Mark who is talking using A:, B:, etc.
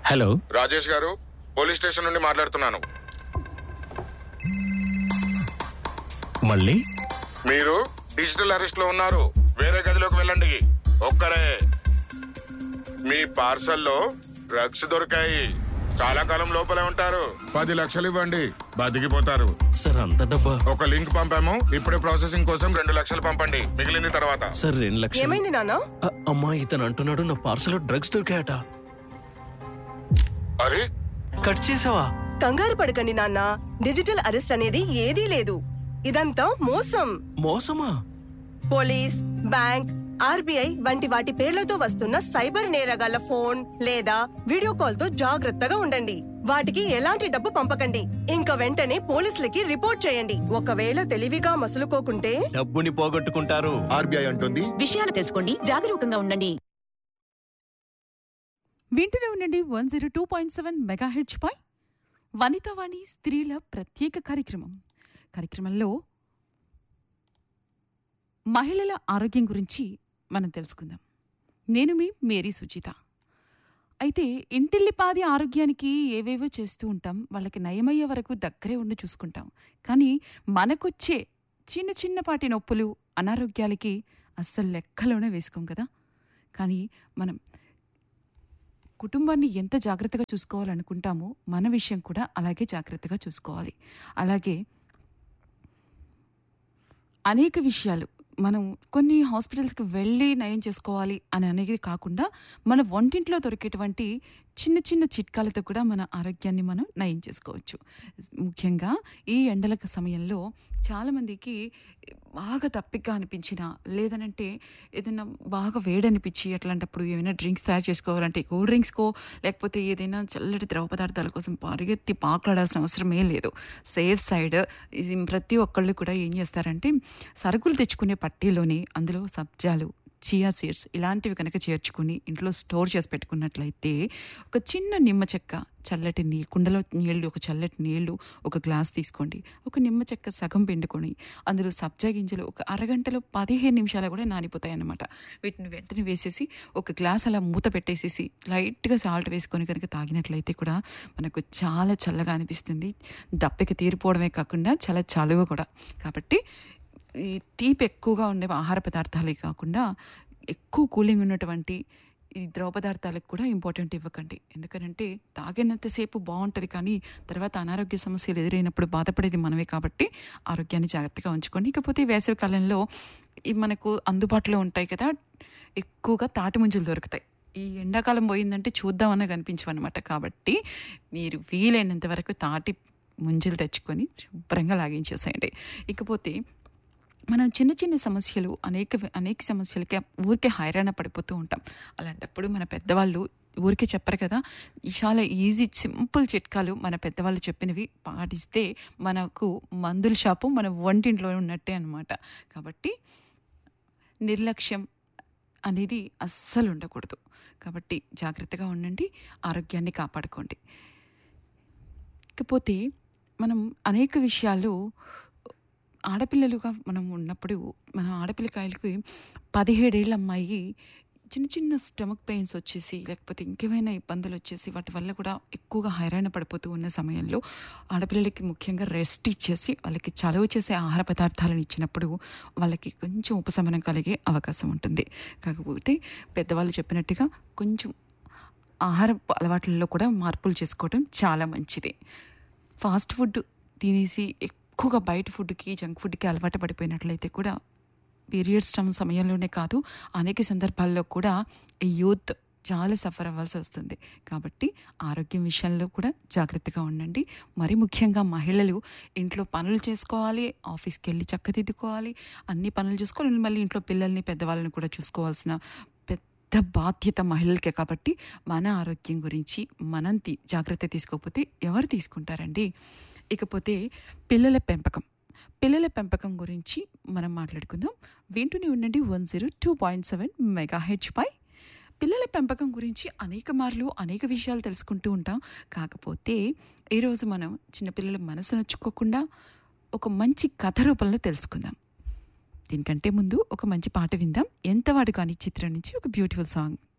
A: hello
B: Rajesh గారు police station నుండి మాట్లాడుతున్నాను
A: మళ్ళీ
B: మీరు డిజిటల్ అరెస్ట్ లో ఉన్నారు వేరే గదిలోకి వెళ్ళండి ఒక్కరే మీ పార్సల్లో డ్రగ్స్ దొరికాయి చాలా కాలం లోపలే ఉంటారు పది లక్షలు ఇవ్వండి బతికిపోతారు
A: సార్ అంత డబ్బా
B: ఒక లింక్ పంపాము ఇప్పుడే ప్రాసెసింగ్ కోసం రెండు లక్షలు పంపండి మిగిలింది తర్వాత
A: సార్ రెండు లక్షలు
C: ఏమైంది నాన్న
A: అ- అమ్మా ఇతను అంటున్నాడు నా పార్సల్ డ్రగ్స్ దొరికాయట
B: అరే
A: కట్ చేసావా
C: కంగారు పడకండి నాన్న డిజిటల్ అరెస్ట్ అనేది ఏదీ లేదు ఇదంతా మోసం
A: మోసమా
C: పోలీస్ బ్యాంక్ ఆర్బీఐ వంటి వాటి పేర్లతో వస్తున్న సైబర్ నేరగాళ్ల ఫోన్ లేదా వీడియో కాల్ తో జాగ్రత్తగా ఉండండి వాటికి ఎలాంటి డబ్బు పంపకండి ఇంకా వెంటనే పోలీసులకి రిపోర్ట్ చేయండి ఒకవేళ తెలివిగా మసులుకోకుంటే
A: డబ్బుని పోగొట్టుకుంటారు
B: ఆర్బీఐ అంటుంది
D: విషయాలు తెలుసుకోండి జాగరూకంగా ఉండండి
E: వింటూనే ఉండండి one zero two point seven megahertz పై వనితావాణి స్త్రీల ప్రత్యేక కార్యక్రమం కార్యక్రమంలో మహిళల ఆరోగ్యం గురించి మనం తెలుసుకుందాం నేను మీ మేరీ సుచిత అయితే ఇంటిల్లిపాది ఆరోగ్యానికి ఏవేవో చేస్తూ ఉంటాం వాళ్ళకి నయమయ్యే వరకు దగ్గరే ఉండి చూసుకుంటాం కానీ మనకొచ్చే చిన్న చిన్నపాటి నొప్పులు అనారోగ్యాలకి అస్సలు లెక్కలోనే వేసుకోం కదా కానీ మనం కుటుంబాన్ని ఎంత జాగ్రత్తగా చూసుకోవాలనుకుంటామో మన విషయం కూడా అలాగే జాగ్రత్తగా చూసుకోవాలి అలాగే అనేక విషయాలు మనం కొన్ని హాస్పిటల్స్కి వెళ్ళి నయం చేసుకోవాలి అని అనేది కాకుండా మన వంటింట్లో దొరికేటువంటి చిన్న చిన్న చిట్కాలతో కూడా మన ఆరోగ్యాన్ని మనం నయం చేసుకోవచ్చు ముఖ్యంగా ఈ ఎండల సమయంలో చాలామందికి బాగా తప్పిగ్గా అనిపించిన లేదనంటే ఏదైనా బాగా వేడనిపించి అట్లాంటప్పుడు ఏమైనా డ్రింక్స్ తయారు చేసుకోవాలంటే కూల్ డ్రింక్స్కో లేకపోతే ఏదైనా చల్లటి ద్రవ పదార్థాల కోసం పరిగెత్తి పాకాడాల్సిన అవసరమే లేదు సేఫ్ సైడ్ ఇది ప్రతి ఒక్కళ్ళు కూడా ఏం చేస్తారంటే సరుకులు తెచ్చుకునే పట్టీలోని అందులో సబ్జాలు చియా సీడ్స్ ఇలాంటివి కనుక చేర్చుకుని ఇంట్లో స్టోర్ చేసి పెట్టుకున్నట్లయితే ఒక చిన్న నిమ్మ చెక్క చల్లటి నీ కుండలో నీళ్లు ఒక చల్లటి నీళ్లు ఒక గ్లాస్ తీసుకోండి ఒక నిమ్మ చెక్క సగం పిండుకొని అందులో సబ్జా గింజలు ఒక అరగంటలో పదిహేను నిమిషాలు కూడా నానిపోతాయి అన్నమాట వీటిని వెంటనే వేసేసి ఒక గ్లాస్ అలా మూత పెట్టేసేసి లైట్గా సాల్ట్ వేసుకొని కనుక తాగినట్లయితే కూడా మనకు చాలా చల్లగా అనిపిస్తుంది దప్పిక తీరిపోవడమే కాకుండా చాలా చలువ కూడా కాబట్టి ఈ తీపి ఎక్కువగా ఉండే ఆహార పదార్థాలే కాకుండా ఎక్కువ కూలింగ్ ఉన్నటువంటి ఈ ద్రవ పదార్థాలకు కూడా ఇంపార్టెంట్ ఇవ్వకండి ఎందుకంటే తాగినంతసేపు బాగుంటుంది కానీ తర్వాత అనారోగ్య సమస్యలు ఎదురైనప్పుడు బాధపడేది మనమే కాబట్టి ఆరోగ్యాన్ని జాగ్రత్తగా ఉంచుకోండి ఇకపోతే ఈ వేసవి కాలంలో ఈ మనకు అందుబాటులో ఉంటాయి కదా ఎక్కువగా తాటి ముంజలు దొరుకుతాయి ఈ ఎండాకాలం పోయిందంటే చూద్దామని కనిపించవన్నమాట కాబట్టి మీరు వీలైనంత వరకు తాటి ముంజలు తెచ్చుకొని శుభ్రంగా లాగించేసేయండి ఇకపోతే మనం చిన్న చిన్న సమస్యలు అనేక అనేక సమస్యలకి ఊరికే హైరాణ పడిపోతూ ఉంటాం అలాంటప్పుడు మన పెద్దవాళ్ళు ఊరికే చెప్పరు కదా ఈ చాలా ఈజీ సింపుల్ చిట్కాలు మన పెద్దవాళ్ళు చెప్పినవి పాటిస్తే మనకు మందుల షాపు మన వంటింట్లో ఉన్నట్టే అనమాట కాబట్టి నిర్లక్ష్యం అనేది అస్సలు ఉండకూడదు కాబట్టి జాగ్రత్తగా ఉండండి ఆరోగ్యాన్ని కాపాడుకోండి ఇకపోతే మనం అనేక విషయాలు ఆడపిల్లలుగా మనం ఉన్నప్పుడు మన ఆడపిల్లకాయలకి పదిహేడేళ్ళ అమ్మాయి చిన్న చిన్న స్టమక్ పెయిన్స్ వచ్చేసి లేకపోతే ఇంకేమైనా ఇబ్బందులు వచ్చేసి వాటి వల్ల కూడా ఎక్కువగా హైరాణ పడిపోతూ ఉన్న సమయంలో ఆడపిల్లలకి ముఖ్యంగా రెస్ట్ ఇచ్చేసి వాళ్ళకి చలువ చేసే ఆహార పదార్థాలను ఇచ్చినప్పుడు వాళ్ళకి కొంచెం ఉపశమనం కలిగే అవకాశం ఉంటుంది కాకపోతే పెద్దవాళ్ళు చెప్పినట్టుగా కొంచెం ఆహార అలవాట్లలో కూడా మార్పులు చేసుకోవడం చాలా మంచిది ఫాస్ట్ ఫుడ్ తినేసి ఎక్కువగా బయట ఫుడ్కి జంక్ ఫుడ్కి అలవాటు పడిపోయినట్లయితే కూడా పీరియడ్స్ టైం సమయంలోనే కాదు అనేక సందర్భాల్లో కూడా ఈ యూత్ చాలా సఫర్ అవ్వాల్సి వస్తుంది కాబట్టి ఆరోగ్యం విషయంలో కూడా జాగ్రత్తగా ఉండండి మరి ముఖ్యంగా మహిళలు ఇంట్లో పనులు చేసుకోవాలి ఆఫీస్కి వెళ్ళి చక్కదిద్దుకోవాలి అన్ని పనులు చూసుకోవాలి మళ్ళీ ఇంట్లో పిల్లల్ని పెద్దవాళ్ళని కూడా చూసుకోవాల్సిన పెద్ద బాధ్యత మహిళలకే కాబట్టి మన ఆరోగ్యం గురించి మనం తీ జాగ్రత్త తీసుకోకపోతే ఎవరు తీసుకుంటారండి ఇకపోతే పిల్లల పెంపకం పిల్లల పెంపకం గురించి మనం మాట్లాడుకుందాం వింటూనే ఉండండి one zero two point seven megahertz పై పిల్లల పెంపకం గురించి అనేక మార్లు అనేక విషయాలు తెలుసుకుంటూ ఉంటాం కాకపోతే ఈరోజు మనం చిన్నపిల్లల మనసు నచ్చుకోకుండా ఒక మంచి కథ రూపంలో తెలుసుకుందాం దీనికంటే ముందు ఒక మంచి పాట విందాం ఎంతవాడు కానీ చిత్రం నుంచి ఒక బ్యూటిఫుల్ సాంగ్